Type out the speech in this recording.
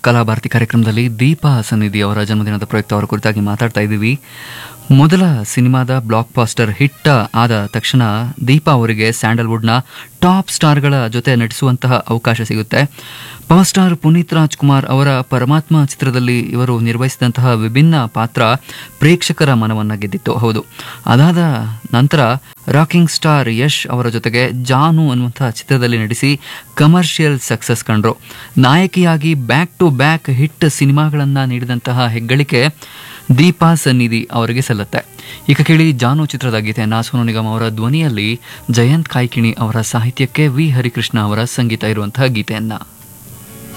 ಕಲಾಭಾರತಿ ಕಾರ್ಯಕ್ರಮದಲ್ಲಿ ದೀಪಾ ಸನ್ನಿಧಿ ಅವರ ಜನ್ಮದಿನದ ಪ್ರಯುಕ್ತ ಅವರ ಕುರಿತಾಗಿ ಮಾತಾಡ್ತಾ ಇದ್ದೀವಿ ಮೊದಲ ಸಿನಿಮಾದ ಬ್ಲಾಕ್ ಬಾಸ್ಟರ್ ಹಿಟ್ ಆದ ತಕ್ಷಣ ದೀಪಾ ಅವರಿಗೆ ಸ್ಯಾಂಡಲ್ವುಡ್ನ ಟಾಪ್ ಸ್ಟಾರ್ಗಳ ಜೊತೆ ನಟಿಸುವಂತಹ ಅವಕಾಶ ಸಿಗುತ್ತೆ ಪವರ್ ಸ್ಟಾರ್ ಪುನೀತ್ ರಾಜ್ಕುಮಾರ್ ಅವರ ಪರಮಾತ್ಮ ಚಿತ್ರದಲ್ಲಿ ಇವರು ನಿರ್ವಹಿಸಿದಂತಹ ವಿಭಿನ್ನ ಪಾತ್ರ ಪ್ರೇಕ್ಷಕರ ಮನವನ್ನ ಗೆದ್ದಿತ್ತು ಹೌದು ಅದಾದ ನಂತರ ರಾಕಿಂಗ್ ಸ್ಟಾರ್ ಯಶ್ ಅವರ ಜೊತೆಗೆ ಜಾನು ಅನ್ನುವಂತಹ ಚಿತ್ರದಲ್ಲಿ ನಟಿಸಿ ಕಮರ್ಷಿಯಲ್ ಸಕ್ಸಸ್ ಕಂಡ್ರು ನಾಯಕಿಯಾಗಿ ಬ್ಯಾಕ್ ಟು ಬ್ಯಾಕ್ ಹಿಟ್ ಸಿನಿಮಾಗಳನ್ನ ನೀಡಿದಂತಹ ಹೆಗ್ಗಳಿಕೆ ದೀಪಾ ಸನ್ನಿಧಿ ಅವರಿಗೆ ಸಲ್ಲುತ್ತೆ ಈಗ ಕೇಳಿ ಜಾನು ಚಿತ್ರದ ಗೀತೆಯನ್ನ ಸೋನು ನಿಗಮ್ ಅವರ ಧ್ವನಿಯಲ್ಲಿ ಜಯಂತ್ ಕಾಯ್ಕಿಣಿ ಅವರ ಸಾಹಿತ್ಯಕ್ಕೆ ವಿ ಹರಿಕೃಷ್ಣ ಅವರ ಸಂಗೀತ ಇರುವಂತಹ ಗೀತೆಯನ್ನ